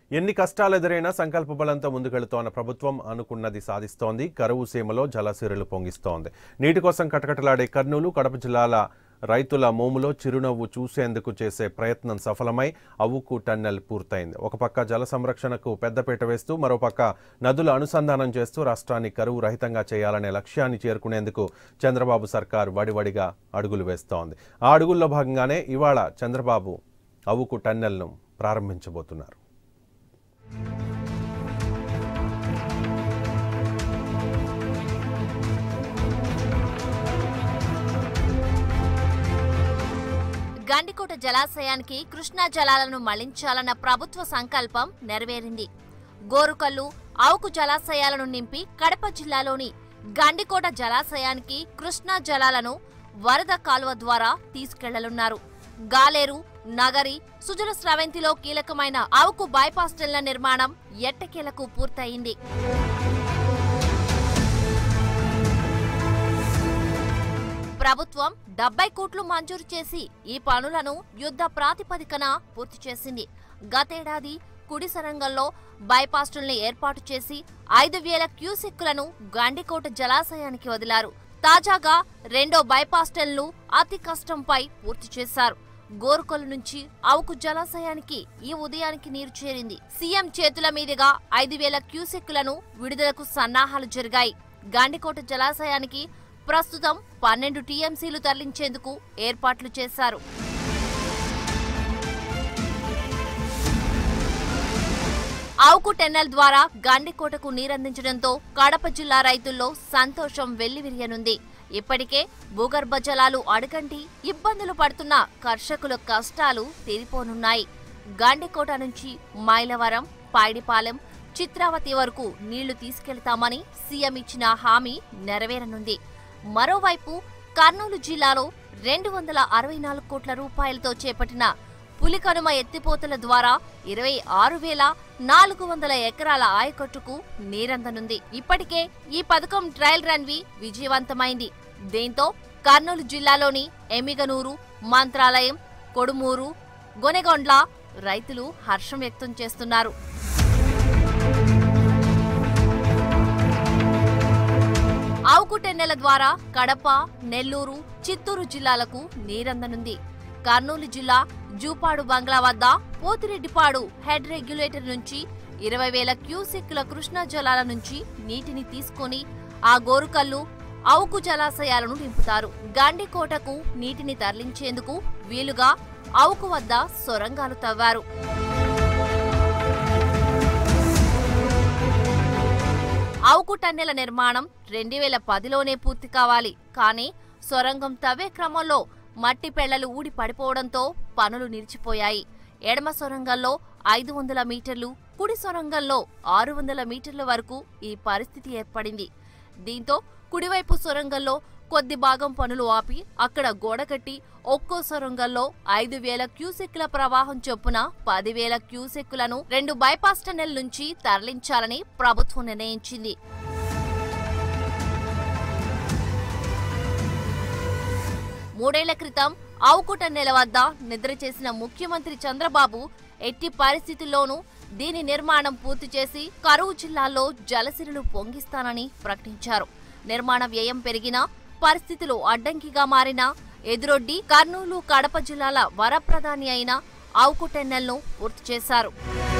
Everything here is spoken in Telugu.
ఎన్ని కష్టాలు ఎదురైనా సంకల్ప బలంతో ముందుకెళుతోన్న ప్రభుత్వం అనుకున్నది సాధిస్తోంది కరువు సీమలో జలసిరులు పొంగిస్తోంది నీటి కోసం కటకటలాడే కర్నూలు కడప జిల్లాల రైతుల మోములో చిరునవ్వు చూసేందుకు చేసే ప్రయత్నం సఫలమై అవుకు టన్నెల్ పూర్తయింది ఒక పక్క జల సంరక్షణకు పెద్దపీట వేస్తూ మరోపక్క నదుల అనుసంధానం చేస్తూ రాష్ట్రాన్ని కరువు రహితంగా చేయాలనే లక్ష్యాన్ని చేరుకునేందుకు చంద్రబాబు సర్కార్ వడివడిగా అడుగులు వేస్తోంది ఆ అడుగుల్లో భాగంగానే ఇవాళ చంద్రబాబు అవుకు టన్నెల్ను ప్రారంభించబోతున్నారు గండికోట జలాశయానికి కృష్ణా జలాలను మళ్లించాలన్న ప్రభుత్వ సంకల్పం నెరవేరింది గోరుకల్లు ఆవుకు జలాశయాలను నింపి కడప జిల్లాలోని గండికోట జలాశయానికి కృష్ణా జలాలను వరద కాలువ ద్వారా తీసుకెళ్లనున్నారు గాలేరు నగరి సుజల స్రవంతిలో కీలకమైన ఆవుకు బైపాస్ టెల్ల నిర్మాణం ఎట్టకేలకు పూర్తయింది ప్రభుత్వం డెబ్బై కోట్లు మంజూరు చేసి ఈ పనులను యుద్ధ ప్రాతిపదికన పూర్తి చేసింది గతేడాది కుడి సొరంగంలో బైపాస్టుల్ని ఏర్పాటు చేసి ఐదు వేల క్యూసెక్కులను గండికోట జలాశయానికి వదిలారు తాజాగా రెండో బైపాస్టెల్ను అతి కష్టంపై పూర్తి చేశారు గోరుకొలు నుంచి అవుకు జలాశయానికి ఈ ఉదయానికి నీరు చేరింది సీఎం చేతుల మీదుగా ఐదు వేల క్యూసెక్కులను విడుదలకు సన్నాహాలు జరిగాయి గాండికోట జలాశయానికి ప్రస్తుతం పన్నెండు టీఎంసీలు తరలించేందుకు ఏర్పాట్లు చేశారు ఆవుకు టెన్నెల్ ద్వారా గండికోటకు నీరందించడంతో కడప జిల్లా రైతుల్లో సంతోషం వెల్లివిరియనుంది ఇప్పటికే భూగర్భ జలాలు అడగంటి ఇబ్బందులు పడుతున్న కర్షకుల కష్టాలు తీరిపోనున్నాయి గాండికోట నుంచి మైలవరం పాయిడిపాలెం చిత్రావతి వరకు నీళ్లు తీసుకెళ్తామని సీఎం ఇచ్చిన హామీ నెరవేరనుంది మరోవైపు కర్నూలు జిల్లాలో రెండు వందల అరవై నాలుగు కోట్ల రూపాయలతో చేపట్టిన పులికనుమ ఎత్తిపోతల ద్వారా ఇరవై ఆరు వేల నాలుగు వందల ఎకరాల ఆయకట్టుకు నీరందనుంది ఇప్పటికే ఈ పథకం ట్రయల్ రన్వి విజయవంతమైంది దీంతో కర్నూలు జిల్లాలోని ఎమ్మిగనూరు మంత్రాలయం కొడుమూరు గొనెగొండ్ల రైతులు హర్షం వ్యక్తం చేస్తున్నారు ఆవుకుటెన్నెల ద్వారా కడప నెల్లూరు చిత్తూరు జిల్లాలకు నీరందనుంది కర్నూలు జిల్లా జూపాడు బంగ్లా వద్ద పోతిరెడ్డిపాడు హెడ్ రెగ్యులేటర్ నుంచి ఇరవై వేల క్యూసెక్కుల కృష్ణా జలాల నుంచి నీటిని తీసుకొని ఆ గోరుకల్లు అవుకు జలాశయాలను నింపుతారు గండికోటకు నీటిని తరలించేందుకు వీలుగా అవుకు వద్ద సొరంగాలు తవ్వారు అవుకు టన్నెల నిర్మాణం రెండు వేల పదిలోనే పూర్తి కావాలి కానీ సొరంగం తవ్వే క్రమంలో మట్టి పెళ్లలు ఊడి పడిపోవడంతో పనులు నిలిచిపోయాయి ఎడమ సొరంగంలో ఐదు వందల మీటర్లు కుడి సొరంగంలో ఆరు వందల మీటర్ల వరకు ఈ పరిస్థితి ఏర్పడింది దీంతో కుడివైపు సొరంగంలో కొద్ది భాగం పనులు ఆపి అక్కడ గోడ కట్టి ఒక్కో సొరంగంలో ఐదు వేల క్యూసెక్కుల ప్రవాహం చొప్పున పదివేల క్యూసెక్కులను రెండు బైపాస్ టన్నెల్ నుంచి తరలించాలని ప్రభుత్వం నిర్ణయించింది మూడేళ్ల క్రితం ఆవుకుట నెల వద్ద నిద్ర చేసిన ముఖ్యమంత్రి చంద్రబాబు ఎట్టి పరిస్థితుల్లోనూ దీని నిర్మాణం పూర్తి చేసి కరువు జిల్లాల్లో జలసిరులు పొంగిస్తానని ప్రకటించారు నిర్మాణ వ్యయం పెరిగినా పరిస్థితులు అడ్డంకిగా మారినా ఎదురొడ్డి కర్నూలు కడప జిల్లాల వరప్రధాని అయిన ఆవుకుటెన్నెల్ను పూర్తి చేశారు